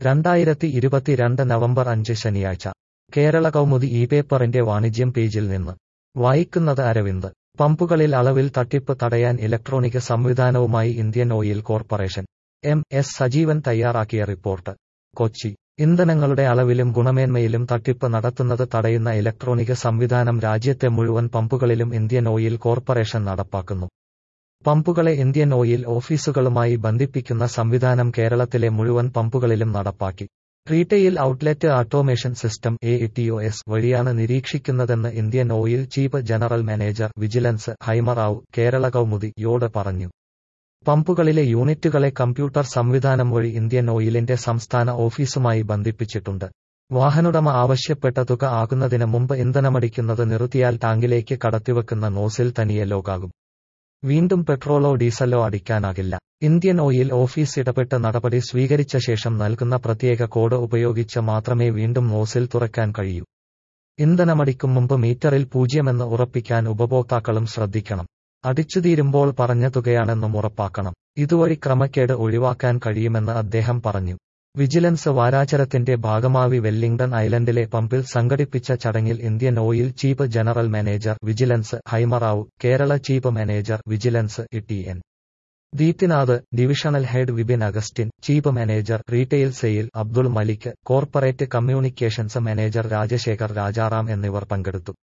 രണ്ടായിരത്തി ഇരുപത്തിരണ്ട് നവംബർ അഞ്ച് ശനിയാഴ്ച കേരള കൗമുദി ഇ പേപ്പറിന്റെ വാണിജ്യം പേജിൽ നിന്ന് വായിക്കുന്നത് അരവിന്ദ് പമ്പുകളിൽ അളവിൽ തട്ടിപ്പ് തടയാൻ ഇലക്ട്രോണിക് സംവിധാനവുമായി Indian oil corporation M S Sajeevan തയ്യാറാക്കിയ റിപ്പോർട്ട് കൊച്ചി ഇന്ധനങ്ങളുടെ അളവിലും ഗുണമേന്മയിലും തട്ടിപ്പ് നടത്തുന്നത് തടയുന്ന ഇലക്ട്രോണിക് സംവിധാനം രാജ്യത്തെ മുഴുവൻ പമ്പുകളിലും ഇന്ത്യൻ ഓയിൽ കോർപ്പറേഷൻ നടപ്പാക്കുന്നു പമ്പുകളെ ഇന്ത്യൻ ഓയിൽ ഓഫീസുകളുമായി ബന്ധിപ്പിക്കുന്ന സംവിധാനം കേരളത്തിലെ മുഴുവൻ പമ്പുകളിലും നടപ്പാക്കി retail outlet automation system A വഴിയാണ് നിരീക്ഷിക്കുന്നതെന്ന് Indian oil chief general manager vigilance Haimarao Kerala Kaumudi യോട് പറഞ്ഞു പമ്പുകളിലെ യൂണിറ്റുകളെ കമ്പ്യൂട്ടർ സംവിധാനം വഴി ഇന്ത്യൻ ഓയിലിന്റെ സംസ്ഥാന ഓഫീസുമായി ബന്ധിപ്പിച്ചിട്ടുണ്ട് വാഹനുടമ ആവശ്യപ്പെട്ട തുക ആകുന്നതിന് മുമ്പ് ഇന്ധനമടിക്കുന്നത് നിർത്തിയാൽ ടാങ്കിലേക്ക് കടത്തിവെക്കുന്ന നോസിൽ തനിയെ ലോകാകും വീണ്ടും പെട്രോളോ ഡീസലോ അടിക്കാനാകില്ല ഇന്ത്യൻ ഓയിൽ ഓഫീസ് ഇടപെട്ട് നടപടി സ്വീകരിച്ച ശേഷം നൽകുന്ന പ്രത്യേക കോഡ് ഉപയോഗിച്ച് മാത്രമേ വീണ്ടും നോസിൽ തുറക്കാൻ കഴിയൂ ഇന്ധനമടിക്കും മുമ്പ് മീറ്ററിൽ പൂജ്യമെന്ന് ഉറപ്പിക്കാൻ ഉപഭോക്താക്കളും ശ്രദ്ധിക്കണം അടിച്ചുതീരുമ്പോൾ പറഞ്ഞ തുകയാണെന്നും ഉറപ്പാക്കണം ഇതുവഴി ക്രമക്കേട് ഒഴിവാക്കാൻ കഴിയുമെന്ന് അദ്ദേഹം പറഞ്ഞു വിജിലൻസ് വാരാചരത്തിന്റെ ഭാഗമായി വെല്ലിംഗ്ടൺ ഐലൻഡിലെ പമ്പിൽ സംഘടിപ്പിച്ച ചടങ്ങിൽ Indian oil chief general manager vigilance Haimarao Kerala chief manager vigilance T N Deepthinath divisional head Vipin Augustine chief manager retail sale Abdul Malik corporate communications manager Rajasekhar Rajaram എന്നിവർ പങ്കെടുത്തു